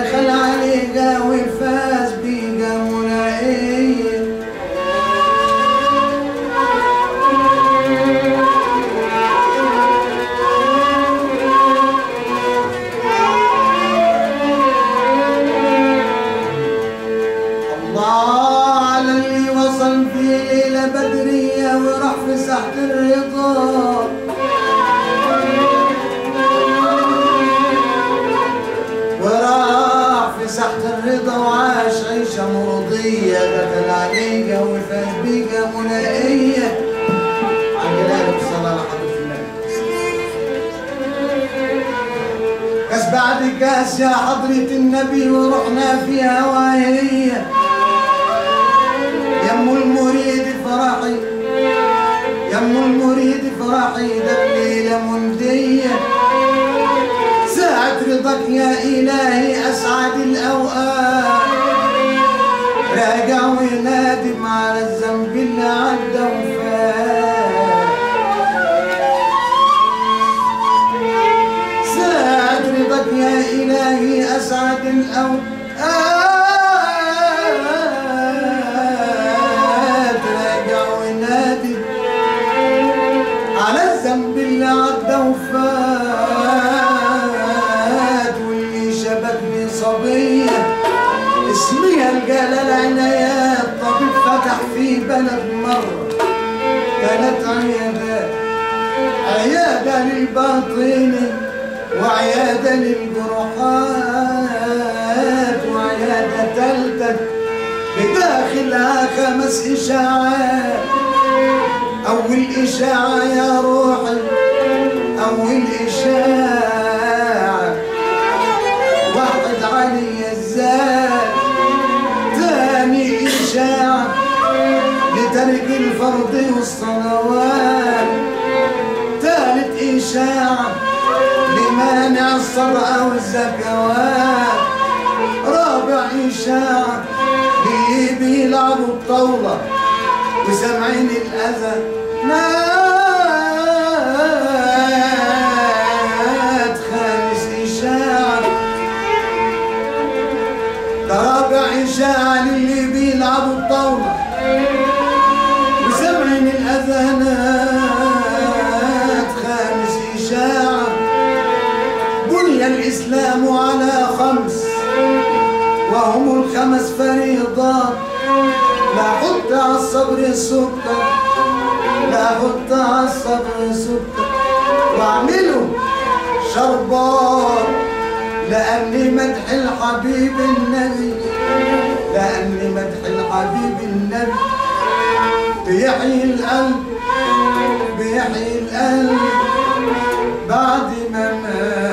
دخل عليها وفاز بيها منائية الله على اللي وصل في ليلة بدرية وراح في ساحة الرضا وراح في ساحة الرضا وعاش عيشة مرضية دخل عليها وفاز بيها منائية عجلات الصلاة على حضرة النبي كاس بعد كاس يا حضرة النبي ورحنا في هواهية يم المريد فرحي يم المريد فرحي ده الليلة مندية ساعة رضاك يا إلهي أسعد الأوقات راجع وينادم على الذنب اللي عدى وفات ساعة رضاك يا إلهي أسعد الأوقات راجع وينادم على الذنب اللي عدى وفات واللي شبكني صبية اسمها الجلال عنايات طبيب فتح في بلد مرة كانت عيادات عيادة للباطن وعيادة للجروحات وعيادة تالتة بداخلها خمس إشاعات أول إشاعة يا روحي أول إشاعة واحد علي الزاد تاني إشاعة لترك الفرض والصلوات تالت إشاعة لمانع الصدقة والزكوات رابع إشاعة للي بيلعبوا الطاولة وسامعين الأذى مات خامس إشاعة ده رابع إشاعة للي بيلعبوا الطاولة وسامعين الأذانات خامس إشاعة بني الإسلام على خمس وهم الخمس فريضات لا حط على الصبر السكر لا حط على الصبر سكر واعملوا شربات لأني مدح الحبيب النبي لأني مدح الحبيب النبي بيحيي القلب بيحيي القلب بعد ما مات